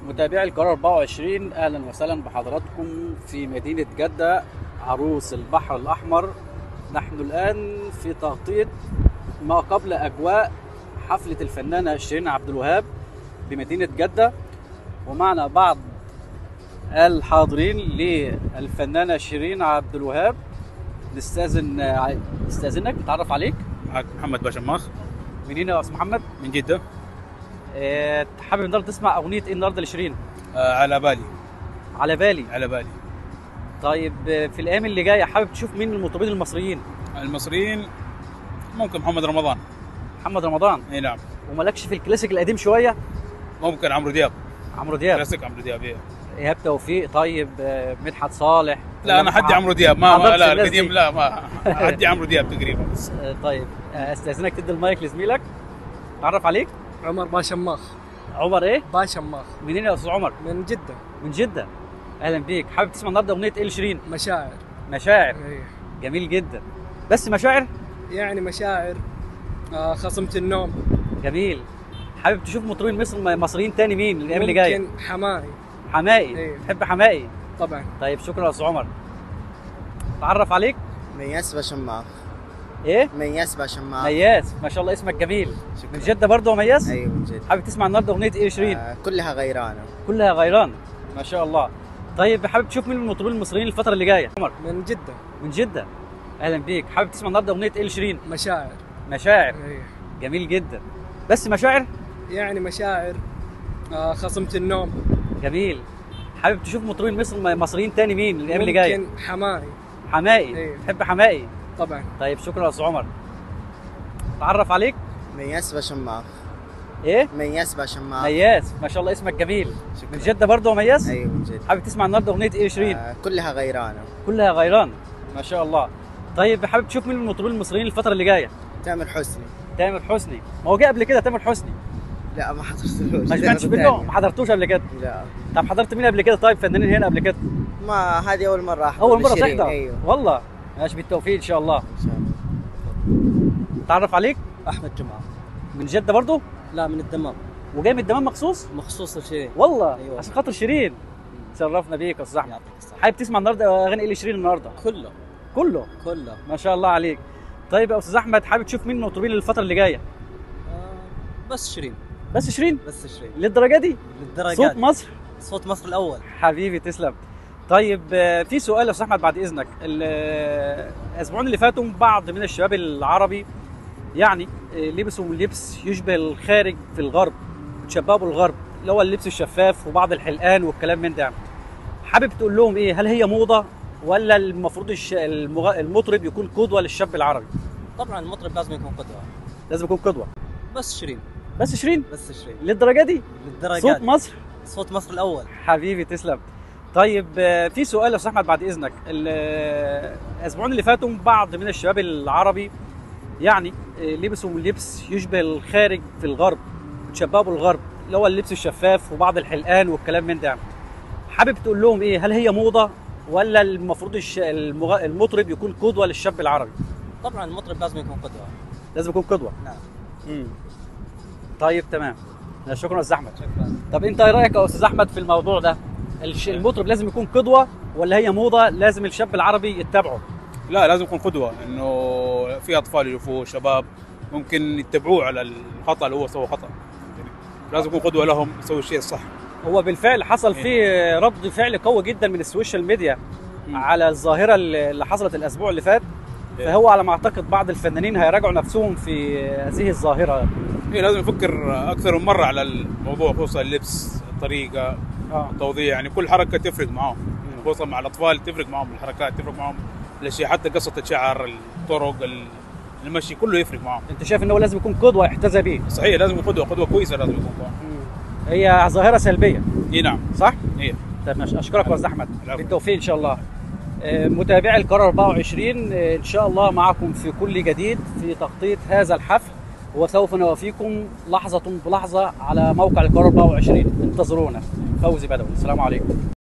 متابعي القرار 24 اهلا وسهلا بحضراتكم في مدينه جده عروس البحر الاحمر نحن الان في تغطيه ما قبل اجواء حفله الفنانه شيرين عبد الوهاب بمدينه جده ومعنا بعض الحاضرين للفنانه شيرين عبد الوهاب نستاذن نستاذنك نتعرف عليك معك محمد باشماخ منين يا استاذ محمد من جدة آه، حابب النهارده تسمع اغنيه ايه النهارده لشيرين آه على بالي على بالي على بالي طيب آه، في الايام اللي جايه حابب تشوف مين المطربين المصريين المصريين ممكن محمد رمضان محمد رمضان اي نعم ومالكش في الكلاسيك القديم شويه ممكن عمرو دياب عمرو دياب كلاسيك عمرو دياب إيه. ايهاب توفيق طيب آه، مدحت صالح لا انا حدي عمرو دياب ما, ما ما حضرتش لا الناس القديم دي. لا ما حدي عمرو دياب تقريبا بس آه، طيب آه، استاذنك تدي المايك لزميلك تعرف عليك عمر باشماخ عمر ايه باشماخ منين يا استاذ عمر من جدة من جده اهلا بيك حابب تسمع النهارده اغنيه ايه لشيرين مشاعر مشاعر إيه. جميل جدا بس مشاعر يعني مشاعر آه خصمة النوم جميل حابب تشوف مطربين مصر مصريين تاني مين الايام اللي جايه ممكن حماي حمائي إيه. تحب حمائي طبعا طيب شكرا يا استاذ عمر تعرف عليك مياس باشماخ ايه مياس باشماخ مياس ما شاء الله اسمك جميل شكراً. من جده برضه مياس ايوه من جد حابب تسمع النهارده اغنيه ايه شيرين آه كلها غيرانه كلها غيران ما شاء الله طيب حابب تشوف مين المطربين المصريين الفتره اللي جايه عمر من جدة من جده اهلا بيك حابب تسمع النهارده اغنيه ايه شيرين مشاعر مشاعر إيه. جميل جدا بس مشاعر يعني مشاعر آه خصمة النوم جميل حابب تشوف مطربين مصر مصريين تاني مين الايام اللي جايه ممكن حماي حمائي إيه. تحب حمائي طبعا طيب شكرا يا استاذ عمر تعرف عليك مياس باشماخ ايه مياس باشماخ مياس ما شاء الله اسمك جميل شكراً. من جده برضه مياس ايوه من جد حابب تسمع النهارده اغنيه ايه شيرين آه كلها غيرانه كلها غيران ما شاء الله طيب حابب تشوف مين المطربين المصريين الفتره اللي جايه تامر حسني تامر حسني ما هو جه قبل كده تامر حسني لا ما حضرتلوش ما سمعتش منه ما حضرتوش قبل كده لا طب حضرت مين قبل كده طيب فنانين هنا قبل كده ما هذه اول مره احضر اول مره لشيرين. تحضر ايوه والله ماشي بالتوفيق ان شاء الله ان شاء الله تعرف عليك احمد جمعه من جده برضه لا من الدمام وجاي من الدمام مخصوص مخصوص لشيرين والله أيوة. عشان خاطر شيرين شرفنا بيك يا استاذ احمد يعطيك الصحه حابب تسمع النهارده اغاني ايه لشيرين النهارده كله كله كله ما شاء الله عليك طيب يا استاذ احمد حابب تشوف مين المطربين الفتره اللي جايه آه بس شيرين بس شيرين بس شيرين للدرجه دي للدرجات صوت مصر صوت مصر الاول حبيبي تسلم طيب آه، في سؤال يا استاذ احمد بعد اذنك ال- آه، الاسبوعين اللي فاتوا بعض من الشباب العربي يعني آه، لبسوا لبس يشبه الخارج في الغرب تشبهوا بالغرب اللي هو اللبس الشفاف وبعض الحلقان والكلام من ده حابب تقول لهم ايه هل هي موضه ولا المفروض الش... المغ... المطرب يكون قدوه للشاب العربي طبعا المطرب لازم يكون قدوه لازم يكون قدوه بس شيرين بس شيرين بس شيرين للدرجه دي للدرجات صوت مصر صوت مصر الاول حبيبي تسلم طيب آه، في سؤال يا استاذ احمد بعد اذنك ال- آه، الاسبوعين اللي فاتوا بعض من الشباب العربي يعني آه، لبسوا لبس يشبه الخارج في الغرب تشبهوا بالغرب اللي هو اللبس الشفاف وبعض الحلقان والكلام من ده حابب تقول لهم ايه هل هي موضه ولا المفروض الش... المغ... المطرب يكون قدوه للشاب العربي طبعا المطرب لازم يكون قدوه لازم يكون قدوه نعم مم. طيب تمام شكرا يا استاذ احمد شكرا طب انت ايه رايك يا استاذ احمد في الموضوع ده الش- المطرب لازم يكون قدوه ولا هي موضه لازم الشاب العربي يتبعه لا لازم يكون قدوه انه في اطفال يشوفوه شباب ممكن يتبعوه على الخطا اللي هو سوى خطا لازم يكون قدوه لهم يسوي الشيء الصح هو بالفعل حصل فيه رد فعل قوي جدا من السوشيال ميديا مم. على الظاهره اللي اللي حصلت الاسبوع اللي فات إيه. فهو على ما اعتقد بعض الفنانين هيراجعوا نفسهم في هذه الظاهره إيه لازم يفكر اكثر من مره على الموضوع خصوصا اللبس الطريقه اه التوضيح يعني كل حركه تفرق معاهم يعني خصوصا مع الاطفال تفرق معاهم الحركات تفرق معاهم الاشياء حتى قصه الشعر الطرق ال- المشي كله يفرق معاهم انت شايف ان هو لازم يكون قدوه يحتذى به صحيح لازم يكون قدوه قدوه كويسه لازم يكون قدوة. هي ظاهره سلبيه اي نعم صح اي طيب ماشي اشكرك يا استاذ احمد العفو. بالتوفيق ان شاء الله آه، متابعي القرار 24 آه، ان شاء الله معكم في كل جديد في تغطيه هذا الحفل وسوف نوافيكم لحظه بلحظه على موقع القرار 24 انتظرونا فوزي بدوي السلام عليكم